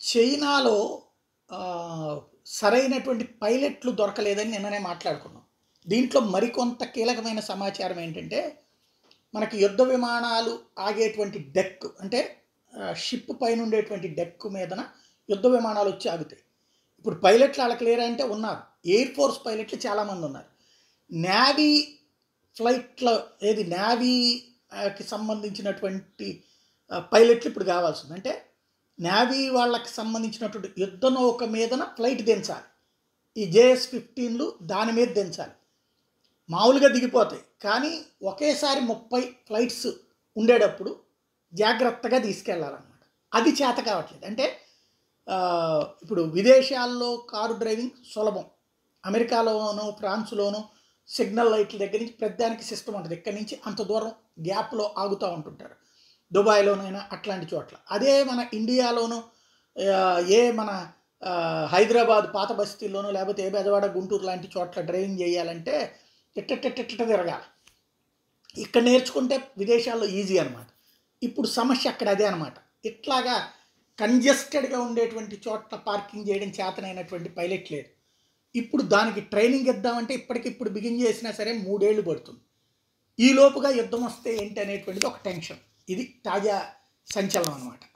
చైనాలో ఆ, సరైనటువంటి పైలట్లు దొరకలేదని నిన్ననే మాట్లాడుకున్నాం దీంట్లో మరికొంత కీలకమైన సమాచారం ఏంటంటే మనకి యుద్ధ విమానాలు ఆగేటువంటి డెక్ అంటే షిప్ పైన ఉండేటువంటి డెక్ మీదన యుద్ధ విమానాలు వచ్చి ఆగుతాయి ఇప్పుడు పైలట్లు వాళ్ళకి లేరా అంటే ఉన్నారు ఎయిర్ ఫోర్స్ పైలట్లు చాలామంది ఉన్నారు నేవీ ఫ్లైట్ల ఏది నేవీకి సంబంధించినటువంటి ఆ, పైలట్లు ఇప్పుడు కావాల్సింది అంటే నేవీ వాళ్ళకి సంబంధించినటువంటి యుద్ధ నౌక మీదన ఫ్లైట్ దించాలి ఈ జేఎస్ ఫిఫ్టీన్లు దాని మీద దించాలి మామూలుగా దిగిపోతాయి కానీ ఒకేసారి ముప్పై ఫ్లైట్స్ ఉండేటప్పుడు జాగ్రత్తగా తీసుకెళ్ళాలన్నమాట అది చేత కావట్లేదు అంటే ఆ, ఇప్పుడు విదేశాల్లో కారు డ్రైవింగ్ సులభం అమెరికాలోనూ ఫ్రాన్స్లోనూ సిగ్నల్ లైట్ల దగ్గర నుంచి ప్రతిదానికి సిస్టమ్ ఉంటుంది ఇక్కడి నుంచి అంత దూరం గ్యాప్లో ఆగుతూ ఉంటుంటారు దుబాయ్లోనైనా అట్లాంటి చోట్ల అదే మన ఇండియాలోనూ ఆ, ఏ మన ఆ, హైదరాబాద్ పాత బస్తీల్లోనూ లేకపోతే ఏ బెజవాడ గుంటూరు లాంటి చోట్ల డ్రైవింగ్ చేయాలంటే ఇట్టటిట్ట తిరగాలి ఇక్కడ నేర్చుకుంటే విదేశాల్లో ఈజీ అనమాట ఇప్పుడు సమస్య అక్కడ అదే అనమాట ఇట్లాగా కంజెస్టెడ్గా ఉండేటువంటి చోట్ల పార్కింగ్ చేయడం చేతనైనటువంటి పైలట్ లేదు ఇప్పుడు దానికి ట్రైనింగ్ ఇద్దామంటే ఇప్పటికిప్పుడు బిగిన్ చేసినా సరే మూడేళ్ళు పడుతుంది ఈ లోపుగా యుద్ధం వస్తే ఏంటి అనేటువంటిది ఒక టెన్షన్ ఇది తాజా సంచలనం అనమాట